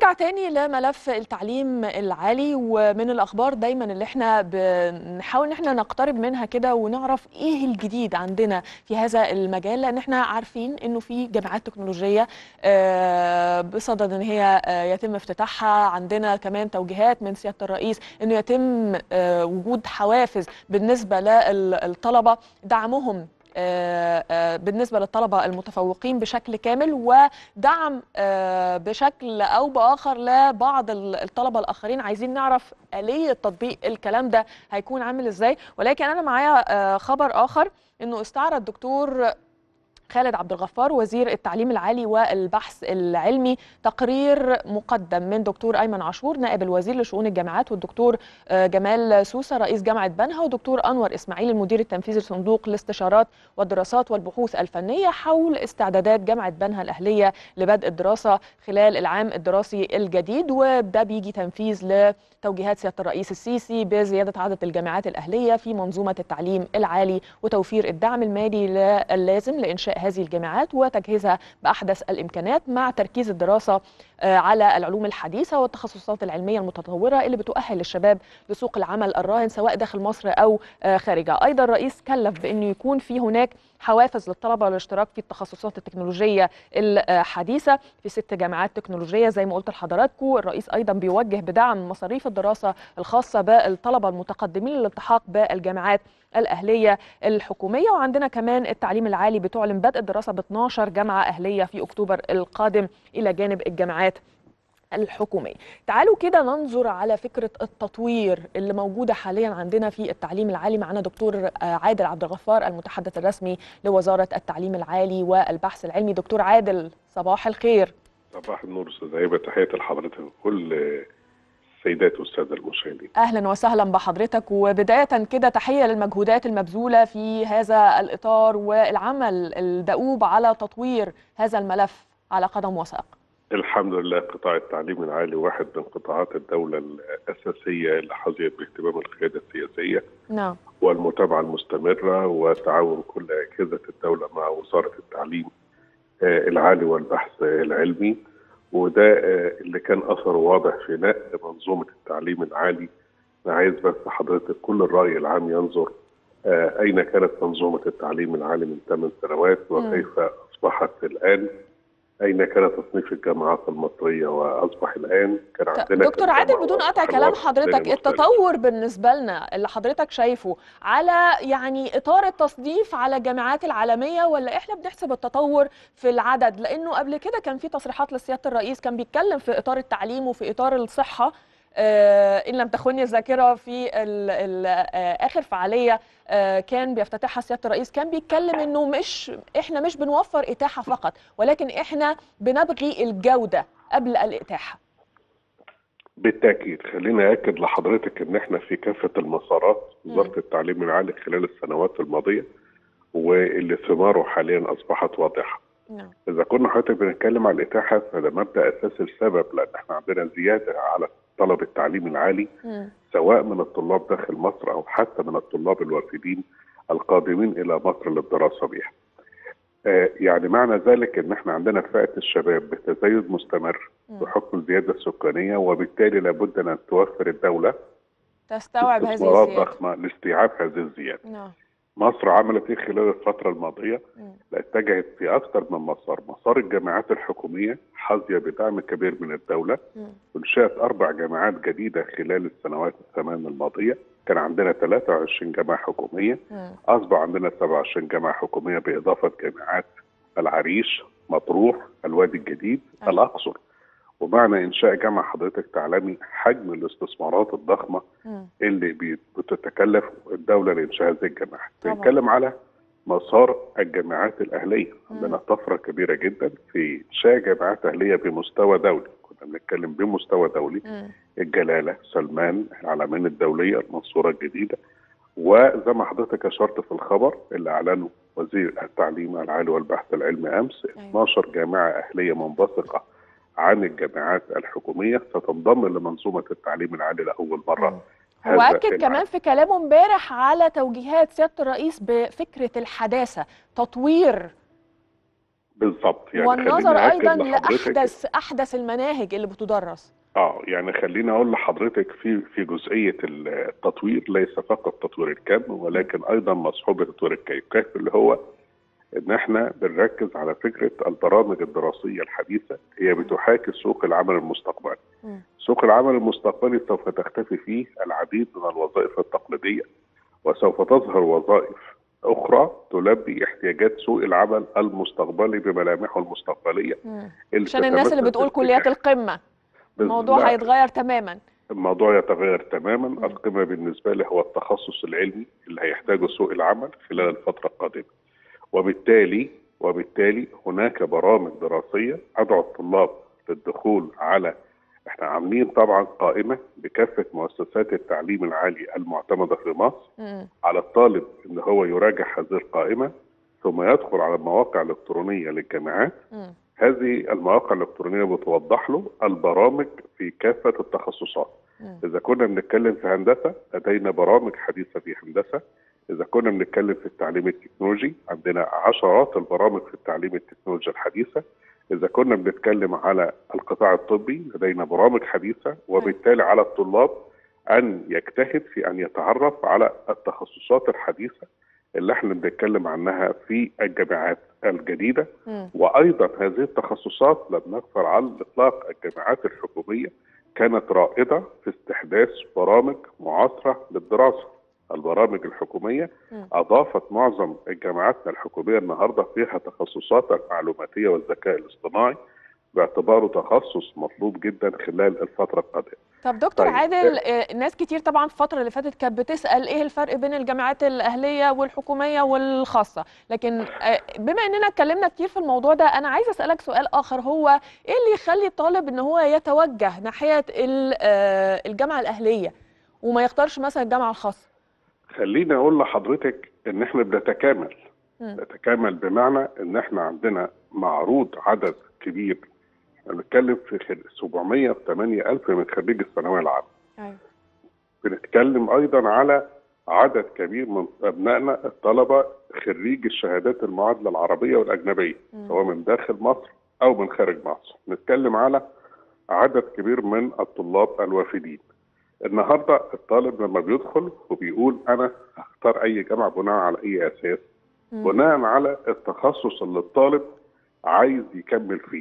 نرجع تاني لملف التعليم العالي ومن الاخبار دايما اللي احنا بنحاول ان احنا نقترب منها كده ونعرف ايه الجديد عندنا في هذا المجال لان احنا عارفين انه في جامعات تكنولوجيه آه، بصدد ان هي آه، يتم افتتاحها عندنا كمان توجيهات من سياده الرئيس انه يتم آه، وجود حوافز بالنسبه للطلبه دعمهم آه، آه، بالنسبه للطلبه المتفوقين بشكل كامل ودعم آه، بشكل او باخر لبعض ال- الطلبه الاخرين عايزين نعرف اليه تطبيق الكلام ده هيكون عامل ازاي ولكن انا معايا آه، خبر اخر انه استعرض الدكتور خالد عبد الغفار وزير التعليم العالي والبحث العلمي تقرير مقدم من دكتور ايمن عاشور نائب الوزير لشؤون الجامعات والدكتور آه، جمال سوسه رئيس جامعه بنها ودكتور انور اسماعيل المدير التنفيذي لصندوق الاستشارات والدراسات والبحوث الفنيه حول استعدادات جامعه بنها الاهليه لبدء الدراسه خلال العام الدراسي الجديد وده بيجي تنفيذ لتوجيهات سياده الرئيس السيسي بزياده عدد الجامعات الاهليه في منظومه التعليم العالي وتوفير الدعم المالي اللازم لانشاء هذه الجامعات وتجهيزها باحدث الامكانات مع تركيز الدراسه آه، على العلوم الحديثه والتخصصات العلميه المتطوره اللي بتؤهل الشباب لسوق العمل الراهن سواء داخل مصر او آه، خارجها ايضا الرئيس كلف بانه يكون في هناك حوافز للطلبه للاشتراك في التخصصات التكنولوجيه الحديثه في ست جامعات تكنولوجيه زي ما قلت لحضراتكم الرئيس ايضا بيوجه بدعم مصاريف الدراسه الخاصه بالطلبه المتقدمين للالتحاق بالجامعات الاهليه الحكوميه وعندنا كمان التعليم العالي بتعلن بدء الدراسه ب 12 جامعه اهليه في اكتوبر القادم الى جانب الجامعات الحكومية تعالوا كده ننظر على فكرة التطوير اللي موجودة حاليا عندنا في التعليم العالي معنا دكتور آه، عادل عبد الغفار المتحدث الرسمي لوزارة التعليم العالي والبحث العلمي دكتور عادل صباح الخير صباح النور استاذ هيبه تحياتي لحضرتك وكل السيدات والساده المشاهدين اهلا وسهلا بحضرتك وبدايه كده تحيه للمجهودات المبذوله في هذا الاطار والعمل الدؤوب على تطوير هذا الملف على قدم وساق الحمد لله قطاع التعليم العالي واحد من قطاعات الدوله الاساسيه اللي حظيت باهتمام القياده السياسيه نعم والمتابعه المستمره وتعاون كل اجهزه الدوله مع وزاره التعليم آه، العالي والبحث العلمي وده آه، اللي كان اثره واضح في نقل منظومه التعليم العالي انا عايز بس حضرتك كل الراي العام ينظر آه، اين كانت منظومه التعليم العالي من ثمان سنوات وكيف اصبحت الان اين كان تصنيف الجامعات المصريه واصبح الان كان عندنا دكتور في عادل الجامعة بدون قطع حوار كلام ثاني حضرتك مختلف. التطور بالنسبه لنا اللي حضرتك شايفه على يعني اطار التصنيف على الجامعات العالميه ولا احنا بنحسب التطور في العدد لانه قبل كده كان في تصريحات لسياده الرئيس كان بيتكلم في اطار التعليم وفي اطار الصحه آه، ان لم تخني الذاكره في ال ال آه، اخر فعاليه آه، كان بيفتتحها سياده الرئيس كان بيتكلم انه مش احنا مش بنوفر اتاحه فقط ولكن احنا بنبغي الجوده قبل الاتاحه بالتاكيد خليني اكد لحضرتك ان احنا في كافه المسارات وزاره التعليم العالي خلال السنوات الماضيه واللي ثماره حاليا اصبحت واضحه. نعم اذا كنا حضرتك بنتكلم على الاتاحه فده مبدا اساسي السبب لان احنا عندنا زياده على طلب التعليم العالي مم. سواء من الطلاب داخل مصر او حتى من الطلاب الوافدين القادمين الى مصر للدراسه بها. آه، يعني معنى ذلك ان احنا عندنا فئه الشباب بتزايد مستمر مم. بحكم الزياده السكانيه وبالتالي لابد ان توفر الدوله تستوعب هذه استثمارات الزياده ضخمه لاستيعاب هذه الزياده. نعم مصر عملت ايه خلال الفتره الماضيه؟ مم. اتجهت في اكثر من مسار، مسار الجامعات الحكوميه حظي بدعم كبير من الدوله مم. انشات اربع جامعات جديده خلال السنوات الثمان الماضيه، كان عندنا 23 جامعه حكوميه، مم. اصبح عندنا 27 جامعه حكوميه باضافه جامعات العريش، مطروح، الوادي الجديد، أيوة. الاقصر. ومعنى انشاء جامعه حضرتك تعلمي حجم الاستثمارات الضخمه مم. اللي بي- بتتكلف الدوله لانشاء هذه الجامعات. طبعاً. بنتكلم على مسار الجامعات الاهليه، مم. عندنا طفره كبيره جدا في انشاء جامعات اهليه بمستوى دولي، كنا بنتكلم بمستوى دولي، مم. الجلاله، سلمان، العلمين الدوليه، المنصوره الجديده، وزي ما حضرتك اشرت في الخبر اللي اعلنه وزير التعليم العالي والبحث العلمي امس أيوة. 12 جامعه اهليه منبثقه عن الجامعات الحكوميه ستنضم لمنظومه التعليم العالي لاول مره مم. هو هذا أكد العام. كمان في كلامه امبارح على توجيهات سيادة الرئيس بفكرة الحداثة تطوير بالظبط يعني والنظر خليني ايضا أأكد لحضرتك- لاحدث احدث المناهج اللي بتدرس اه يعني خليني اقول لحضرتك في في جزئيه التطوير ليس فقط تطوير الكم ولكن ايضا مصحوب بتطوير الكيف، الكيف اللي هو ان احنا بنركز على فكره البرامج الدراسيه الحديثه هي بتحاكي سوق العمل المستقبلي. مم. سوق العمل المستقبلي سوف تختفي فيه العديد من الوظائف التقليديه وسوف تظهر وظائف اخرى تلبي احتياجات سوق العمل المستقبلي بملامحه المستقبليه مم. اللي عشان الناس اللي تتمثل بتقول في كليات اتجاه- القمه الموضوع لا، هيتغير تماما الموضوع يتغير تماما القمة بالنسبة لي هو التخصص العلمي اللي هيحتاجه سوق العمل خلال الفترة القادمة وبالتالي وبالتالي هناك برامج دراسية أدعو الطلاب للدخول على احنا عاملين طبعا قائمة بكافة مؤسسات التعليم العالي المعتمدة في مصر مم. على الطالب ان هو يراجع هذه القائمة ثم يدخل على المواقع الإلكترونية للجامعات مم. هذه المواقع الإلكترونية بتوضح له البرامج في كافة التخصصات مم. إذا كنا بنتكلم في هندسة لدينا برامج حديثة في هندسة إذا كنا بنتكلم في التعليم التكنولوجي عندنا عشرات البرامج في التعليم التكنولوجي الحديثة إذا كنا بنتكلم على القطاع الطبي لدينا برامج حديثة وبالتالي على الطلاب أن يجتهد في أن يتعرف على التخصصات الحديثة اللي احنا بنتكلم عنها في الجامعات الجديدة مم. وايضا هذه التخصصات لم نغفل على الاطلاق الجامعات الحكوميه كانت رائده في استحداث برامج معاصره للدراسه. البرامج الحكوميه مم. اضافت معظم الجامعات الحكوميه النهارده فيها تخصصات المعلوماتيه والذكاء الاصطناعي باعتباره تخصص مطلوب جدا خلال الفتره القادمه. طب دكتور طيب. عادل آه، ناس كتير طبعا الفترة اللي فاتت كانت بتسأل ايه الفرق بين الجامعات الأهلية والحكومية والخاصة لكن آه، بما اننا اتكلمنا كتير في الموضوع ده انا عايزة أسألك سؤال آخر هو ايه اللي يخلي الطالب ان هو يتوجه ناحية ال- آه، الجامعة الأهلية وما يختارش مثلا الجامعة الخاصة خليني اقول لحضرتك ان احنا بنتكامل مم. نتكامل بمعنى ان احنا عندنا معروض عدد كبير احنا بنتكلم في خل- 708 الف من خريج الثانويه العامه ايوه بنتكلم ايضا على عدد كبير من ابنائنا الطلبه خريج الشهادات المعادله العربيه والاجنبيه مم. سواء من داخل مصر او من خارج مصر نتكلم على عدد كبير من الطلاب الوافدين النهارده الطالب لما بيدخل وبيقول انا هختار اي جامعه بناء على اي اساس مم. بناء على التخصص اللي الطالب عايز يكمل فيه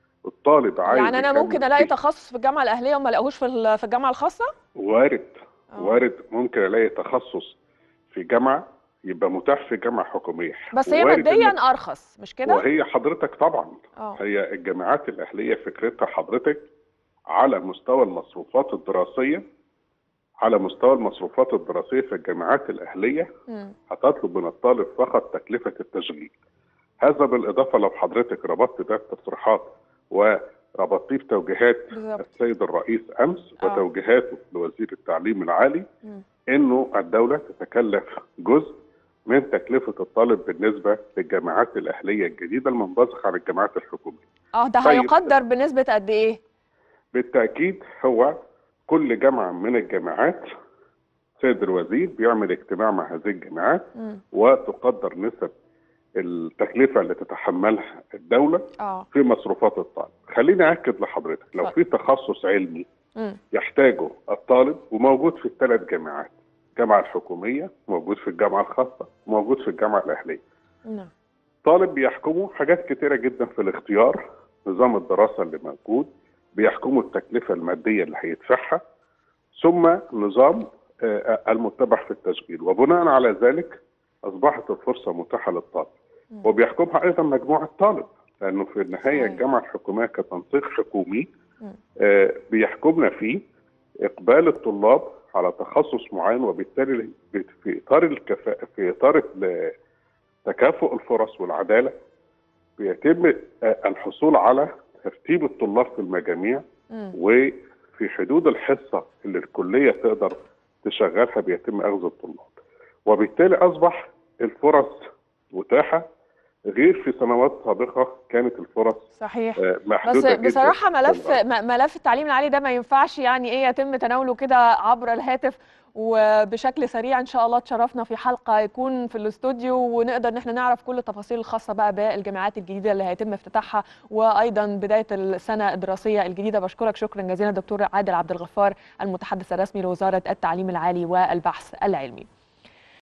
الطالب عايز يعني انا يكمل ممكن الاقي فيه. تخصص في الجامعة الأهلية وما الاقيهوش في ال- في الجامعة الخاصة وارد آه. وارد ممكن الاقي تخصص في جامعه يبقى متاح في جامعه حكوميه بس هي وارد ماديا إن- ارخص مش كده وهي حضرتك طبعا اه هي الجامعات الاهليه فكرتها حضرتك على مستوى المصروفات الدراسيه على مستوى المصروفات الدراسيه في الجامعات الاهليه مم. هتطلب من الطالب فقط تكلفة التشغيل هذا بالإضافة لو حضرتك ربطت ده بتصريحات وربطتيه بتوجيهات بالظبط السيد الرئيس أمس آه. وتوجيهاته لوزير التعليم العالي مم. إنه الدولة تتكلف جزء من تكلفة الطالب بالنسبة للجامعات الأهلية الجديدة المنبثقة عن الجامعات الحكومية اه ده طيب. هيقدر بنسبة قد ايه بالتأكيد هو كل جامعة من الجامعات سيد الوزير بيعمل اجتماع مع هذه الجامعات مم. وتقدر نسب التكلفة اللي تتحملها الدولة اه في مصروفات الطالب خليني أكد لحضرتك لو في تخصص علمي مم. يحتاجه الطالب وموجود في الثلاث جامعات الجامعة الحكومية موجود في الجامعة الخاصة موجود في الجامعة الأهلية نعم طالب بيحكمه حاجات كتيرة جدا في الاختيار نظام الدراسة اللي موجود بيحكموا التكلفة المادية اللي هيدفعها ثم نظام آه، المتبع في التشغيل وبناء على ذلك أصبحت الفرصة متاحة للطالب مم. وبيحكمها أيضا مجموع الطالب لأنه في النهاية صحيح. الجامعة الحكومية كتنسيق حكومي مم. آه، بيحكمنا فيه إقبال الطلاب على تخصص معين وبالتالي في إطار الكفاءة في إطار ال- تكافؤ الفرص والعدالة بيتم آه، الحصول على ترتيب الطلاب في المجاميع مم. وفي حدود الحصة اللي الكلية تقدر تشغلها بيتم أخذ الطلاب وبالتالي أصبح الفرص متاحة غير في سنوات سابقة كانت الفرص صحيح آه، بس محدودة جدا بصراحة ملف في الأرض. م- ملف التعليم العالي ده ما ينفعش يعني ايه يتم تناوله كده عبر الهاتف وبشكل سريع ان شاء الله تشرفنا في حلقه يكون في الاستوديو ونقدر ان احنا نعرف كل التفاصيل الخاصه بقى بالجامعات الجديده اللي هيتم افتتاحها وايضا بدايه السنه الدراسيه الجديده بشكرك شكرا جزيلا دكتور عادل عبد الغفار المتحدث الرسمي لوزاره التعليم العالي والبحث العلمي